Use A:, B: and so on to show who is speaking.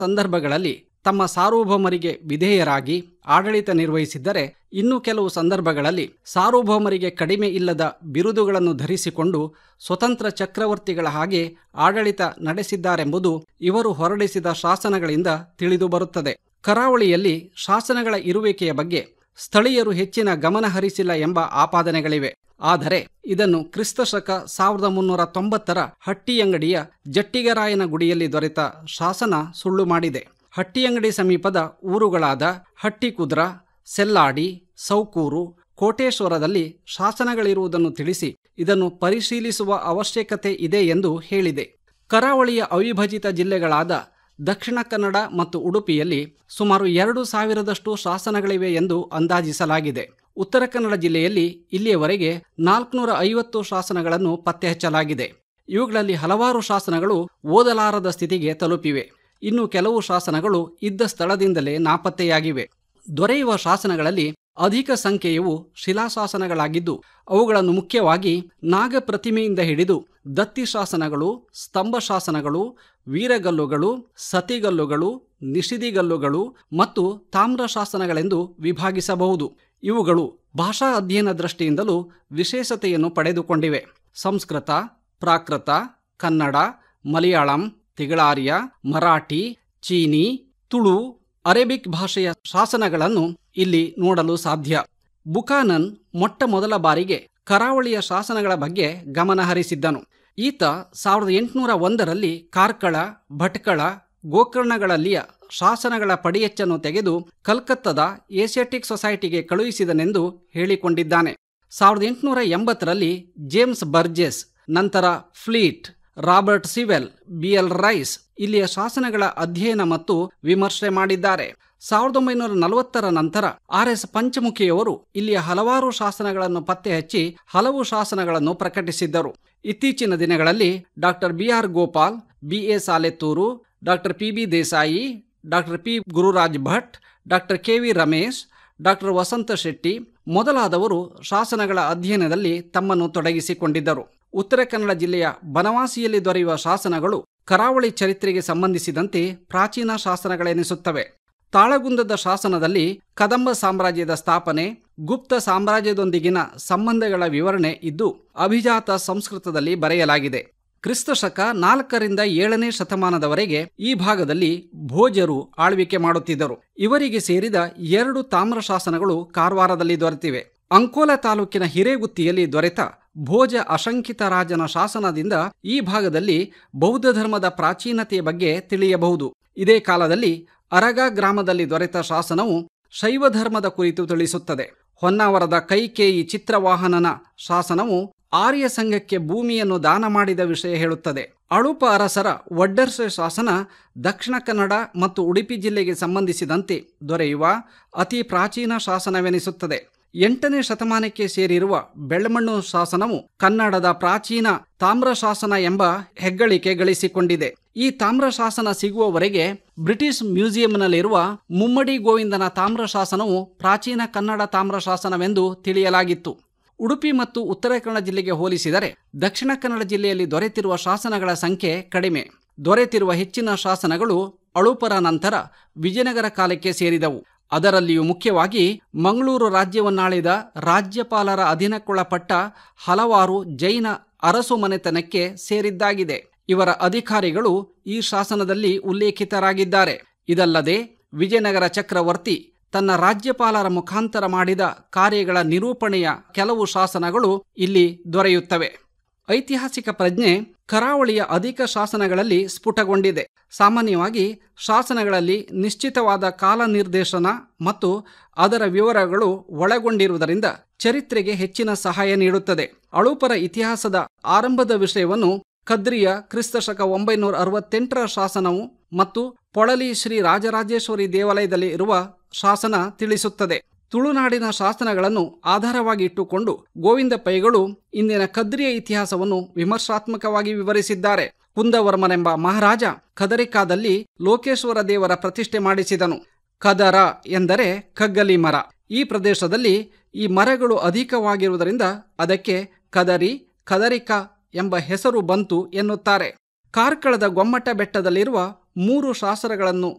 A: ಸಂದರ್ಭಗಳಲ್ಲಿ ತಮ್ಮ ಸಾರ್ವಭೌಮರಿಗೆ ವಿಧೇಯರಾಗಿ ಆಡಳಿತ ನಿರ್ವಹಿಸಿದ್ದರೆ ಇನ್ನು ಕೆಲವು ಸಂದರ್ಭಗಳಲ್ಲಿ ಸಾರ್ವಭೌಮರಿಗೆ ಕಡಿಮೆ ಇಲ್ಲದ ಬಿರುದುಗಳನ್ನು ಧರಿಸಿಕೊಂಡು ಸ್ವತಂತ್ರ ಚಕ್ರವರ್ತಿಗಳ ಹಾಗೆ ಆಡಳಿತ ನಡೆಸಿದ್ದಾರೆಂಬುದು ಇವರು ಹೊರಡಿಸಿದ ಶಾಸನಗಳಿಂದ ತಿಳಿದುಬರುತ್ತದೆ ಕರಾವಳಿಯಲ್ಲಿ ಶಾಸನಗಳ ಇರುವಿಕೆಯ ಬಗ್ಗೆ ಸ್ಥಳೀಯರು ಹೆಚ್ಚಿನ ಗಮನ ಹರಿಸಿಲ್ಲ ಎಂಬ ಆಪಾದನೆಗಳಿವೆ ಆದರೆ ಇದನ್ನು ಕ್ರಿಸ್ತಶಕ ಸಾವಿರದ ಮುನ್ನೂರ ತೊಂಬತ್ತರ ಹಟ್ಟಿಯಂಗಡಿಯ ಜಟ್ಟಿಗರಾಯನ ಗುಡಿಯಲ್ಲಿ ದೊರೆತ ಶಾಸನ ಸುಳ್ಳು ಮಾಡಿದೆ ಹಟ್ಟಿಯಂಗಡಿ ಸಮೀಪದ ಊರುಗಳಾದ ಹಟ್ಟಿಕುದ್ರ ಸೆಲ್ಲಾಡಿ ಸೌಕೂರು ಕೋಟೇಶ್ವರದಲ್ಲಿ ಶಾಸನಗಳಿರುವುದನ್ನು ತಿಳಿಸಿ ಇದನ್ನು ಪರಿಶೀಲಿಸುವ ಅವಶ್ಯಕತೆ ಇದೆ ಎಂದು ಹೇಳಿದೆ ಕರಾವಳಿಯ ಅವಿಭಜಿತ ಜಿಲ್ಲೆಗಳಾದ ದಕ್ಷಿಣ ಕನ್ನಡ ಮತ್ತು ಉಡುಪಿಯಲ್ಲಿ ಸುಮಾರು ಎರಡು ಸಾವಿರದಷ್ಟು ಶಾಸನಗಳಿವೆ ಎಂದು ಅಂದಾಜಿಸಲಾಗಿದೆ ಉತ್ತರ ಕನ್ನಡ ಜಿಲ್ಲೆಯಲ್ಲಿ ಇಲ್ಲಿಯವರೆಗೆ ನಾಲ್ಕುನೂರ ಐವತ್ತು ಶಾಸನಗಳನ್ನು ಪತ್ತೆ ಹಚ್ಚಲಾಗಿದೆ ಇವುಗಳಲ್ಲಿ ಹಲವಾರು ಶಾಸನಗಳು ಓದಲಾರದ ಸ್ಥಿತಿಗೆ ತಲುಪಿವೆ ಇನ್ನು ಕೆಲವು ಶಾಸನಗಳು ಇದ್ದ ಸ್ಥಳದಿಂದಲೇ ನಾಪತ್ತೆಯಾಗಿವೆ ದೊರೆಯುವ ಶಾಸನಗಳಲ್ಲಿ ಅಧಿಕ ಸಂಖ್ಯೆಯವು ಶಿಲಾಶಾಸನಗಳಾಗಿದ್ದು ಅವುಗಳನ್ನು ಮುಖ್ಯವಾಗಿ ನಾಗ ಪ್ರತಿಮೆಯಿಂದ ಹಿಡಿದು ದತ್ತಿ ಶಾಸನಗಳು ಸ್ತಂಭ ಶಾಸನಗಳು ವೀರಗಲ್ಲುಗಳು ಸತಿಗಲ್ಲುಗಳು ನಿಷಿದಿಗಲ್ಲುಗಳು ಮತ್ತು ತಾಮ್ರ ಶಾಸನಗಳೆಂದು ವಿಭಾಗಿಸಬಹುದು ಇವುಗಳು ಭಾಷಾ ಅಧ್ಯಯನ ದೃಷ್ಟಿಯಿಂದಲೂ ವಿಶೇಷತೆಯನ್ನು ಪಡೆದುಕೊಂಡಿವೆ ಸಂಸ್ಕೃತ ಪ್ರಾಕೃತ ಕನ್ನಡ ಮಲಯಾಳಂ ತಿಗಳಾರ್ಯ ಮರಾಠಿ ಚೀನಿ ತುಳು ಅರೇಬಿಕ್ ಭಾಷೆಯ ಶಾಸನಗಳನ್ನು ಇಲ್ಲಿ ನೋಡಲು ಸಾಧ್ಯ ಬುಕಾನನ್ ಮೊಟ್ಟ ಮೊದಲ ಬಾರಿಗೆ ಕರಾವಳಿಯ ಶಾಸನಗಳ ಬಗ್ಗೆ ಗಮನ ಹರಿಸಿದ್ದನು ಈತ ಸಾವಿರದ ಎಂಟುನೂರ ಒಂದರಲ್ಲಿ ಕಾರ್ಕಳ ಭಟ್ಕಳ ಗೋಕರ್ಣಗಳಲ್ಲಿಯ ಶಾಸನಗಳ ಪಡಿಯಚ್ಚನ್ನು ತೆಗೆದು ಕಲ್ಕತ್ತದ ಏಷ್ಯಾಟಿಕ್ ಸೊಸೈಟಿಗೆ ಕಳುಹಿಸಿದನೆಂದು ಹೇಳಿಕೊಂಡಿದ್ದಾನೆ ಸಾವಿರದ ಎಂಟುನೂರ ಎಂಬತ್ತರಲ್ಲಿ ಜೇಮ್ಸ್ ಬರ್ಜೆಸ್ ನಂತರ Fleet Robert Sewell B L Rice ಇಲ್ಲಿಯ ಶಾಸನಗಳ ಅಧ್ಯಯನ ಮತ್ತು ವಿಮರ್ಶೆ ಮಾಡಿದ್ದಾರೆ ಸಾವಿರದ ಒಂಬೈನೂರ ನಲವತ್ತರ ನಂತರ ಆರ್ ಎಸ್ ಪಂಚಮುಖಿಯವರು ಇಲ್ಲಿಯ ಹಲವಾರು ಶಾಸನಗಳನ್ನು ಪತ್ತೆ ಹಚ್ಚಿ ಹಲವು ಶಾಸನಗಳನ್ನು ಪ್ರಕಟಿಸಿದ್ದರು ಇತ್ತೀಚಿನ ದಿನಗಳಲ್ಲಿ doctor B R Gopal B A Saletore doctor P B Desai doctor P Gururaj Bhat doctor K V Ramesh doctor Vasantha Shetty ಮೊದಲಾದವರು ಶಾಸನಗಳ ಅಧ್ಯಯನದಲ್ಲಿ ತಮ್ಮನ್ನು ತೊಡಗಿಸಿಕೊಂಡಿದ್ದರು ಉತ್ತರ ಕನ್ನಡ ಜಿಲ್ಲೆಯ ಬನವಾಸಿಯಲ್ಲಿ ದೊರೆಯುವ ಶಾಸನಗಳು ಕರಾವಳಿ ಚರಿತ್ರೆಗೆ ಸಂಬಂಧಿಸಿದಂತೆ ಪ್ರಾಚೀನ ಶಾಸನಗಳೆನಿಸುತ್ತವೆ ತಾಳಗುಂದದ ಶಾಸನದಲ್ಲಿ ಕದಂಬ ಸಾಮ್ರಾಜ್ಯದ ಸ್ಥಾಪನೆ ಗುಪ್ತ ಸಾಮ್ರಾಜ್ಯದೊಂದಿಗಿನ ಸಂಬಂಧಗಳ ವಿವರಣೆ ಇದ್ದು ಅಭಿಜಾತ ಸಂಸ್ಕೃತದಲ್ಲಿ ಬರೆಯಲಾಗಿದೆ ಕ್ರಿಸ್ತಶಕ ನಾಲ್ಕರಿಂದ ಏಳನೇ ಶತಮಾನದವರೆಗೆ ಈ ಭಾಗದಲ್ಲಿ ಭೋಜರು ಆಳ್ವಿಕೆ ಮಾಡುತ್ತಿದ್ದರು ಇವರಿಗೆ ಸೇರಿದ ಎರಡು ತಾಮ್ರ ಶಾಸನಗಳು ಕಾರವಾರದಲ್ಲಿ ದೊರೆತಿವೆ ಅಂಕೋಲ ತಾಲೂಕಿನ ಹಿರೇಗುತ್ತಿಯಲ್ಲಿ ದೊರೆತ ಭೋಜ ಅಶಂಕಿತ ರಾಜನ ಶಾಸನದಿಂದ ಈ ಭಾಗದಲ್ಲಿ ಬೌದ್ಧ ಧರ್ಮದ ಪ್ರಾಚೀನತೆಯ ಬಗ್ಗೆ ತಿಳಿಯಬಹುದು ಇದೇ ಕಾಲದಲ್ಲಿ ಅರಗ ಗ್ರಾಮದಲ್ಲಿ ದೊರೆತ ಶಾಸನವು ಶೈವ ಧರ್ಮದ ಕುರಿತು ತಿಳಿಸುತ್ತದೆ ಹೊನ್ನಾವರದ ಕೈಕೇಯಿ ಚಿತ್ರವಾಹನನ ಶಾಸನವು ಆರ್ಯ ಸಂಘಕ್ಕೆ ಭೂಮಿಯನ್ನು ದಾನ ಮಾಡಿದ ವಿಷಯ ಹೇಳುತ್ತದೆ ಅಳುಪ ಅರಸರ ವಡ್ಡರ್ಸೆ ಶಾಸನ ದಕ್ಷಿಣ ಕನ್ನಡ ಮತ್ತು ಉಡುಪಿ ಜಿಲ್ಲೆಗೆ ಸಂಬಂಧಿಸಿದಂತೆ ದೊರೆಯುವ ಅತಿ ಪ್ರಾಚೀನ ಶಾಸನವೆನಿಸುತ್ತದೆ ಎಂಟನೇ ಶತಮಾನಕ್ಕೆ ಸೇರಿರುವ ಬೆಳ್ಮಣ್ಣು ಶಾಸನವು ಕನ್ನಡದ ಪ್ರಾಚೀನ ತಾಮ್ರ ಶಾಸನ ಎಂಬ ಹೆಗ್ಗಳಿಕೆ ಗಳಿಸಿಕೊಂಡಿದೆ ಈ ತಾಮ್ರ ಶಾಸನ ಸಿಗುವವರೆಗೆ ಬ್ರಿಟಿಷ್ ಮ್ಯೂಸಿಯಂನಲ್ಲಿರುವ ಮುಮ್ಮಡಿ ಗೋವಿಂದನ ತಾಮ್ರ ಶಾಸನವು ಪ್ರಾಚೀನ ಕನ್ನಡ ತಾಮ್ರ ಶಾಸನವೆಂದು ತಿಳಿಯಲಾಗಿತ್ತು ಉಡುಪಿ ಮತ್ತು ಉತ್ತರ ಕನ್ನಡ ಜಿಲ್ಲೆಗೆ ಹೋಲಿಸಿದರೆ ದಕ್ಷಿಣ ಕನ್ನಡ ಜಿಲ್ಲೆಯಲ್ಲಿ ದೊರೆತಿರುವ ಶಾಸನಗಳ ಸಂಖ್ಯೆ ಕಡಿಮೆ ದೊರೆತಿರುವ ಹೆಚ್ಚಿನ ಶಾಸನಗಳು ಅಳುಪರ ನಂತರ ವಿಜಯನಗರ ಕಾಲಕ್ಕೆ ಸೇರಿದವು ಅದರಲ್ಲಿಯೂ ಮುಖ್ಯವಾಗಿ ಮಂಗಳೂರು ರಾಜ್ಯವನ್ನಾಳಿದ ರಾಜ್ಯಪಾಲರ ಅಧೀನಕ್ಕೊಳಪಟ್ಟ ಹಲವಾರು ಜೈನ ಅರಸು ಮನೆತನಕ್ಕೆ ಸೇರಿದ್ದಾಗಿದೆ ಇವರ ಅಧಿಕಾರಿಗಳು ಈ ಶಾಸನದಲ್ಲಿ ಉಲ್ಲೇಖಿತರಾಗಿದ್ದಾರೆ ಇದಲ್ಲದೆ ವಿಜಯನಗರ ಚಕ್ರವರ್ತಿ ತನ್ನ ರಾಜ್ಯಪಾಲರ ಮುಖಾಂತರ ಮಾಡಿದ ಕಾರ್ಯಗಳ ನಿರೂಪಣೆಯ ಕೆಲವು ಶಾಸನಗಳು ಇಲ್ಲಿ ದೊರೆಯುತ್ತವೆ ಐತಿಹಾಸಿಕ ಪ್ರಜ್ಞೆ ಕರಾವಳಿಯ ಅಧಿಕ ಶಾಸನಗಳಲ್ಲಿ ಸ್ಫುಟಗೊಂಡಿದೆ ಸಾಮಾನ್ಯವಾಗಿ ಶಾಸನಗಳಲ್ಲಿ ನಿಶ್ಚಿತವಾದ ಕಾಲ ನಿರ್ದೇಶನ ಮತ್ತು ಅದರ ವಿವರಗಳು ಒಳಗೊಂಡಿರುವುದರಿಂದ ಚರಿತ್ರೆಗೆ ಹೆಚ್ಚಿನ ಸಹಾಯ ನೀಡುತ್ತದೆ ಅಳುಪರ ಇತಿಹಾಸದ ಆರಂಭದ ವಿಷಯವನ್ನು ಕದ್ರಿಯ ಕ್ರಿಸ್ತಶಕ ಒಂಬೈನೂರ ಅರವತ್ತೆಂಟರ ಶಾಸನವು ಮತ್ತು ಪೊಳಲಿ ಶ್ರೀ ರಾಜರಾಜೇಶ್ವರಿ ದೇವಾಲಯದಲ್ಲಿ ಇರುವ ಶಾಸನ ತಿಳಿಸುತ್ತದೆ ತುಳುನಾಡಿನ ಶಾಸನಗಳನ್ನು ಆಧಾರವಾಗಿ ಇಟ್ಟುಕೊಂಡು ಗೋವಿಂದ ಪೈಗಳು ಇಂದಿನ ಕದ್ರಿಯ ಇತಿಹಾಸವನ್ನು ವಿಮರ್ಶಾತ್ಮಕವಾಗಿ ವಿವರಿಸಿದ್ದಾರೆ ಕುಂದವರ್ಮನೆಂಬ ಮಹಾರಾಜ ಕದರಿಕಾದಲ್ಲಿ ಲೋಕೇಶ್ವರ ದೇವರ ಪ್ರತಿಷ್ಠೆ ಮಾಡಿಸಿದನು ಕದರ ಎಂದರೆ ಕಗ್ಗಲಿ ಮರ ಈ ಪ್ರದೇಶದಲ್ಲಿ ಈ ಮರಗಳು ಅಧಿಕವಾಗಿರುವುದರಿಂದ ಅದಕ್ಕೆ ಕದರಿ ಕದರಿಕ ಎಂಬ ಹೆಸರು ಬಂತು ಎನ್ನುತ್ತಾರೆ ಕಾರ್ಕಳದ ಗೊಮ್ಮಟ ಬೆಟ್ಟದಲ್ಲಿರುವ ಮೂರು ಶಾಸನಗಳನ್ನು